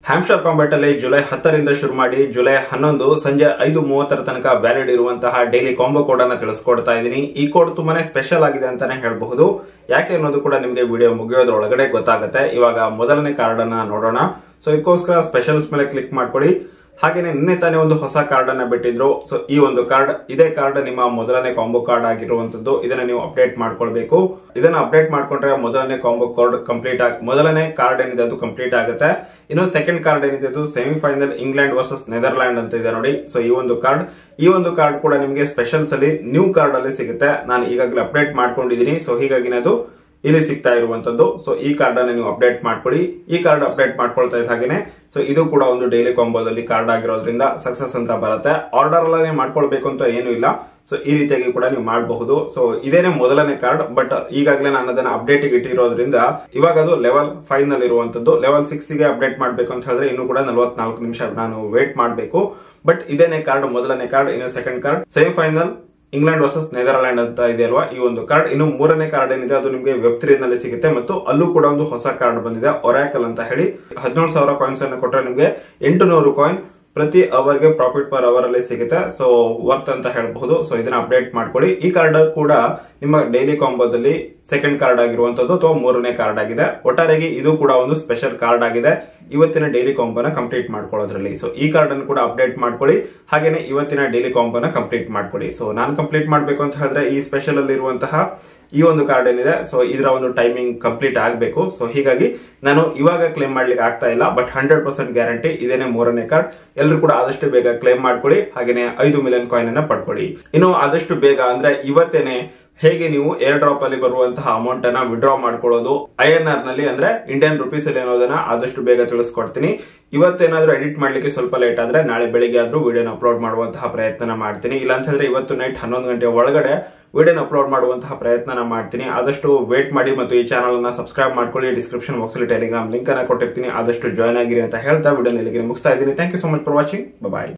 hamster combat ಅಲ್ಲಿ July ಹತ್ತರಿಂದ ಶುರು ಮಾಡಿ ಜುಲೈ ಹನ್ನೊಂದು ಸಂಜೆ ಐದು ಮೂವತ್ತರ ತನಕ ವ್ಯಾಲಿಡ್ ಇರುವಂತಹ ಡೈಲಿ ಕಾಂಬೋ ಕೋಡ್ ಅನ್ನ ತಿಳಿಸ್ಕೊಡ್ತಾ ಇದ್ದೀನಿ ಈ ಕೋಡ್ ತುಂಬಾನೇ ಸ್ಪೆಷಲ್ ಆಗಿದೆ ಅಂತಾನೆ ಹೇಳಬಹುದು ಯಾಕೆ ಅನ್ನೋದು ಕೂಡ ನಿಮಗೆ ವಿಡಿಯೋ ಮುಗಿಯೋದ್ರೊಳಗಡೆ ಗೊತ್ತಾಗುತ್ತೆ ಇವಾಗ ಮೊದಲನೇ ಕಾರ್ಡ್ ಅನ್ನ ನೋಡೋಣ ಸೊ ಇದಕ್ಕೋಸ್ಕರ ಸ್ಪೆಷಲ್ಸ್ ಮೇಲೆ ಕ್ಲಿಕ್ ಮಾಡ್ಕೊಳ್ಳಿ ಹಾಗೇನೆ ನಿನ್ನೆ ತಾನೇ ಒಂದು ಹೊಸ ಕಾರ್ಡ್ ಅನ್ನ ಬಿಟ್ಟಿದ್ರು ಸೊ ಈ ಒಂದು ಕಾರ್ಡ್ ಇದೇ ಕಾರ್ಡ್ ನಿಮ್ಮ ಮೊದಲನೇ ಕಾಂಬೋ ಕಾರ್ಡ್ ಆಗಿರುವಂತದ್ದು ಇದನ್ನ ನೀವು ಅಪ್ಡೇಟ್ ಮಾಡ್ಕೊಳ್ಬೇಕು ಇದನ್ನ ಅಪ್ಡೇಟ್ ಮಾಡ್ಕೊಂಡ್ರೆ ಮೊದಲನೇ ಕಾಂಬೋ ಕಾರ್ಡ್ ಕಂಪ್ಲೀಟ್ ಆಗಿ ಮೊದಲನೇ ಕಾರ್ಡ್ ಏನಿದೆ ಅದು ಕಂಪ್ಲೀಟ್ ಆಗುತ್ತೆ ಇನ್ನು ಸೆಕೆಂಡ್ ಕಾರ್ಡ್ ಏನಿದೆ ಅದು ಸೆಮಿಫೈನಲ್ ಇಂಗ್ಲೆಂಡ್ ವರ್ಸಸ್ ನೆದರ್ಲ್ಯಾಂಡ್ ಅಂತ ಇದೆ ನೋಡಿ ಸೊ ಈ ಒಂದು ಕಾರ್ಡ್ ಈ ಒಂದು ಕಾರ್ಡ್ ಕೂಡ ನಿಮಗೆ ಸ್ಪೆಷಲ್ಸ್ ಅಲ್ಲಿ ನ್ಯೂ ಕಾರ್ಡ್ ಅಲ್ಲಿ ಸಿಗುತ್ತೆ ನಾನು ಈಗಾಗಲೇ ಅಪ್ಡೇಟ್ ಮಾಡ್ಕೊಂಡಿದ್ದೀನಿ ಸೊ ಹೀಗಾಗಿ ಅದು ಇಲ್ಲಿ ಸಿಗ್ತಾ ಇರುವಂತದ್ದು ಸೊ ಈ ಕಾರ್ಡ್ ಅನ್ನ ನೀವು ಅಪ್ಡೇಟ್ ಮಾಡ್ಕೊಳ್ಳಿ ಈ ಕಾರ್ಡ್ ಅಪ್ಡೇಟ್ ಮಾಡ್ಕೊಳ್ತಾ ಇದ್ದ ಹಾಗೇನೆ ಸೊ ಇದು ಕೂಡ ಒಂದು ಡೈಲಿ ಕಾಂಬೋದಲ್ಲಿ ಕಾರ್ಡ್ ಆಗಿರೋದ್ರಿಂದ ಸಕ್ಸಸ್ ಅಂತ ಬರುತ್ತೆ ಆರ್ಡರ್ ಅಲ್ಲೇ ಮಾಡ್ಕೊಳ್ಬೇಕು ಅಂತ ಏನು ಇಲ್ಲ ಸೊ ಈ ರೀತಿಯಾಗಿ ಕೂಡ ನೀವು ಮಾಡಬಹುದು ಸೊ ಇದೇನೆ ಮೊದಲನೇ ಕಾರ್ಡ್ ಬಟ್ ಈಗಾಗಲೇ ನಾನು ಅದನ್ನ ಅಪ್ಡೇಟ್ ಇಟ್ಟಿರೋದ್ರಿಂದ ಇವಾಗ ಅದು ಲೆವೆಲ್ ಫೈವ್ ನಲ್ಲಿ ಇರುವಂತದ್ದು ಲೆವೆಲ್ ಸಿಕ್ಸ್ ಗೆ ಅಪ್ಡೇಟ್ ಮಾಡ್ಬೇಕು ಅಂತ ಹೇಳಿದ್ರೆ ಇನ್ನು ಕೂಡ ನಲವತ್ನಾಲ್ಕು ನಿಮಿಷ ನಾನು ವೇಟ್ ಮಾಡಬೇಕು ಬಟ್ ಇದೇನೆ ಕಾರ್ಡ್ ಮೊದಲನೇ ಕಾರ್ಡ್ ಇನ್ನು second card semifinal England versus Netherland ಅಂತ ಇದೆ ಅಲ್ವಾ ಈ ಒಂದು ಕಾರ್ಡ್ ಇನ್ನು ಮೂರನೇ ಕಾರ್ಡ್ ಏನಿದೆ ಅದು ನಿಮಗೆ ವೆಬ್ ತ್ರೀ ನಲ್ಲಿ ಸಿಗುತ್ತೆ ಮತ್ತು ಅಲ್ಲೂ ಕೂಡ ಒಂದು ಹೊಸ ಕಾರ್ಡ್ ಬಂದಿದೆ ಒರಾಕಲ್ ಅಂತ ಹೇಳಿ ಹದಿನೇಳು ಸಾವಿರ ಕಾಯಿನ್ಸ್ ಅನ್ನು ಕೊಟ್ಟರೆ ನಿಮಗೆ ಎಂಟು ನೂರು ಕಾಯಿನ್ ಪ್ರತಿ ಅವರ್ಗೆ ಪ್ರಾಫಿಟ್ ಪರ್ ಅವರ್ ಅಲ್ಲಿ ಸಿಗುತ್ತೆ ಸೊ ವರ್ತ್ ಅಂತ ಹೇಳಬಹುದು ಸೊ ಇದನ್ನ ಅಪ್ಡೇಟ್ ಮಾಡ್ಕೊಳ್ಳಿ ಈ ಕಾರ್ಡ್ ಕೂಡ ನಿಮ್ಮ ಡೈಲಿ ಕಾಂಬೋದಲ್ಲಿ ಸೆಕೆಂಡ್ ಕಾರ್ಡ್ ಆಗಿರುವಂತದ್ದು ಅಥವಾ ಮೂರನೇ ಕಾರ್ಡ್ ಆಗಿದೆ ಒಟ್ಟಾರೆಯಾಗಿ ಇದು ಕೂಡ ಒಂದು ಸ್ಪೆಷಲ್ ಕಾರ್ಡ್ ಆಗಿದೆ ಇವತ್ತಿನ ಡೈಲಿ ಕಾಂಬೋನ ಕಂಪ್ಲೀಟ್ ಮಾಡ್ಕೊಳ್ಳೋದ್ರಲ್ಲಿ ಸೊ ಈ ಕಾರ್ಡ್ ಅನ್ನು ಕೂಡ ಅಪ್ಡೇಟ್ ಮಾಡ್ಕೊಳ್ಳಿ ಹಾಗೇನೆ ಇವತ್ತಿನ ಡೈಲಿ ಕಾಂಬೋನ ಕಂಪ್ಲೀಟ್ ಮಾಡ್ಕೊಳ್ಳಿ ಸೊ ನಾನು ಕಂಪ್ಲೀಟ್ ಮಾಡಬೇಕು ಅಂತ ಹೇಳಿದ್ರೆ ಈ ಸ್ಪೆಷಲ್ ಅಲ್ಲಿ ಇರುವಂತಹ ಈ ಒಂದು ಕಾರ್ಡ್ ಏನಿದೆ ಸೊ ಇದರ ಒಂದು ಟೈಮಿಂಗ್ ಕಂಪ್ಲೀಟ್ ಆಗಬೇಕು ಸೊ ಹೀಗಾಗಿ ನಾನು ಇವಾಗ ಕ್ಲೇಮ್ ಮಾಡ್ಲಿಕ್ಕೆ ಆಗ್ತಾ ಇಲ್ಲ ಬಟ್ ಹಂಡ್ರೆಡ್ ಪರ್ಸೆಂಟ್ ಗ್ಯಾರಂಟಿ ಇದೇನೆ ಮೂರನೇ ಕಾರ್ಡ್ ಎಲ್ಲರೂ ಕೂಡ ಆದಷ್ಟು ಬೇಗ ಕ್ಲೇಮ್ ಮಾಡ್ಕೊಳ್ಳಿ ಹಾಗೇನೆ ಐದು ಮಿಲಿಯನ್ ಕಾಯಿನ್ ಅನ್ನ ಪಡ್ಕೊಳ್ಳಿ ಇನ್ನು ಆದಷ್ಟು ಬೇಗ ಅಂದ್ರೆ ಇವತ್ತೇನೆ ಹೇಗೆ ನೀವು ಏರ್ ಡ್ರಾಪ್ ಅಲ್ಲಿ ಬರುವಂತಹ ಅಮೌಂಟ್ ಅನ್ನ ವಿಡ್ರಾ ಮಾಡ್ಕೊಳ್ಳೋದು ಐ ಎನ್ ಆರ್ ನಲ್ಲಿ ಅಂದ್ರೆ ಇಂಡಿಯನ್ ರುಪೀಸ್ ಅಲ್ಲಿ ಅನ್ನೋದನ್ನ ಆದಷ್ಟು ಬೇಗ ತಿಳಿಸ್ಕೊಡ್ತೀನಿ ಇವತ್ತೇನಾದ್ರೂ ಎಡಿಟ್ ಮಾಡ್ಲಿಕ್ಕೆ ಸ್ವಲ್ಪ ಲೇಟ್ ಆದ್ರೆ ನಾಳೆ ಬೆಳಿಗ್ಗೆ ಆದ್ರೂ ವಿಡಿಯೋನ ಅಪ್ಲೋಡ್ ಮಾಡುವಂತಹ ಪ್ರಯತ್ನ ಮಾಡ್ತೀನಿ ಇಲ್ಲ ಅಂತ ಹೇಳಿದ್ರೆ ಇವತ್ತು ನೈಟ್ ಹನ್ನೊಂದು ಗಂಟೆ ಒಳಗಡೆ ವಿಡಿಯೋನ ಅಪ್ಲೋಡ್ ಮಾಡುವಂತಹ ಪ್ರಯತ್ನ ಮಾಡ್ತೀನಿ ಆದಷ್ಟು ವೇಟ್ ಮಾಡಿ ಮತ್ತು ಈ ಚಾನಲ್ ಅನ್ನ ಸಬ್ಸ್ಕ್ರೈಬ್ ಮಾಡ್ಕೊಳ್ಳಿ ಡಿಸ್ಕ್ರಿಪ್ಷನ್ ಬಾಕ್ಸ್ ಅಲ್ಲಿ ಟೆಲಿಗ್ರಾಮ್ ಲಿಂಕ್ ಅನ್ನ ಕೊಟ್ಟಿರ್ತೀನಿ ಆದಷ್ಟು ಜಾಯ್ನ್ ಆಗಿರಿ ಅಂತ ಹೇಳ್ತಾ ವಿಡಿಯೋ ಇಲ್ಲಿಗೆ ಮುಗಿಸ್ತಾ ಇದ್ದೀನಿ thank you so much for watching bye